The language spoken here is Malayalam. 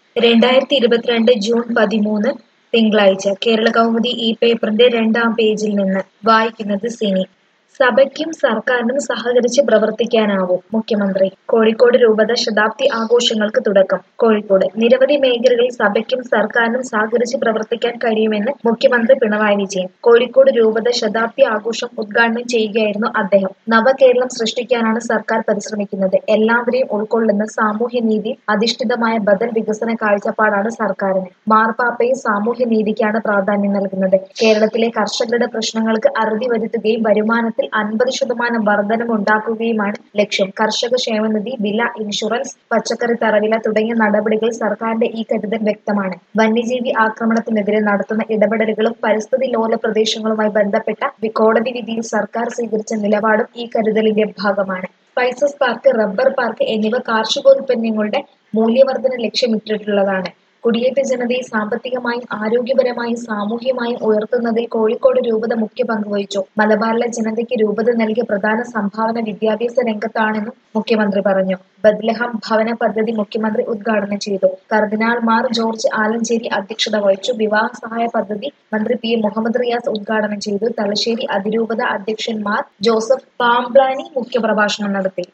രണ്ടായിരത്തി ഇരുപത്തിരണ്ട് ജൂൺ പതിമൂന്ന് തിങ്കളാഴ്ച കേരള കൗമുദി ഈ പേപ്പറിന്റെ രണ്ടാം പേജിൽ നിന്ന് വായിക്കുന്നത് സിനി സഭയ്ക്കും സർക്കാരിനും സഹകരിച്ച് പ്രവർത്തിക്കാനാവും മുഖ്യമന്ത്രി കോഴിക്കോട് രൂപത ശതാബ്ദി ആഘോഷങ്ങൾക്ക് തുടക്കം കോഴിക്കോട് നിരവധി മേഖലകളിൽ സഭയ്ക്കും സർക്കാരിനും സഹകരിച്ച് പ്രവർത്തിക്കാൻ കഴിയുമെന്ന് മുഖ്യമന്ത്രി പിണറായി വിജയൻ കോഴിക്കോട് രൂപത ശതാബ്ദി ആഘോഷം ഉദ്ഘാടനം ചെയ്യുകയായിരുന്നു അദ്ദേഹം നവകേരളം സൃഷ്ടിക്കാനാണ് സർക്കാർ പരിശ്രമിക്കുന്നത് എല്ലാവരെയും ഉൾക്കൊള്ളുന്ന സാമൂഹ്യനീതി അധിഷ്ഠിതമായ ബദൽ വികസന കാഴ്ചപ്പാടാണ് സർക്കാരിന് മാർപ്പാപ്പയും സാമൂഹ്യനീതിക്കാണ് പ്രാധാന്യം നൽകുന്നത് കേരളത്തിലെ കർഷകരുടെ പ്രശ്നങ്ങൾക്ക് അറുതി വരുത്തുകയും വരുമാനത്തിൽ അൻപത് ശതമാനം വർധനമുണ്ടാക്കുകയുമാണ് ലക്ഷ്യം കർഷക ക്ഷേമനിധി വില ഇൻഷുറൻസ് പച്ചക്കറി തറവില തുടങ്ങിയ നടപടികൾ സർക്കാരിന്റെ ഈ കരുതൽ വ്യക്തമാണ് വന്യജീവി ആക്രമണത്തിനെതിരെ നടത്തുന്ന ഇടപെടലുകളും പരിസ്ഥിതി ലോല പ്രദേശങ്ങളുമായി ബന്ധപ്പെട്ട വി- കോടതി വിധിയിൽ സർക്കാർ സ്വീകരിച്ച നിലപാടും ഈ കരുതലിന്റെ ഭാഗമാണ് സ്പൈസസ് പാർക്ക് റബ്ബർ പാർക്ക് എന്നിവ കാർഷികോൽപ്പന്നങ്ങളുടെ മൂല്യവർധന ലക്ഷ്യമിട്ടിട്ടുള്ളതാണ് കുടിയേറ്റ ജനതയെ സാമ്പത്തികമായും ആരോഗ്യപരമായും സാമൂഹ്യമായും ഉയർത്തുന്നതിൽ കോഴിക്കോട് രൂപത മുഖ്യ പങ്ക് വഹിച്ചു മലബാറിലെ ജനതയ്ക്ക് രൂപത നൽകിയ പ്രധാന സംഭാവന വിദ്യാഭ്യാസ രംഗത്താണെന്നും മുഖ്യമന്ത്രി പറഞ്ഞു ബദ്ലഹം ഭവന പദ്ധതി മുഖ്യമന്ത്രി ഉദ്ഘാടനം ചെയ്തു കർദിനാൾ മാർ ജോർജ് ആലഞ്ചേരി അധ്യക്ഷത വഹിച്ചു വിവാഹ സഹായ പദ്ധതി മന്ത്രി പി എ മുഹമ്മദ് റിയാസ് ഉദ്ഘാടനം ചെയ്തു തലശ്ശേരി അതിരൂപത അധ്യക്ഷൻ മാർ ജോസഫ് പാംബ്ലാനി മുഖ്യപ്രഭാഷണം നടത്തി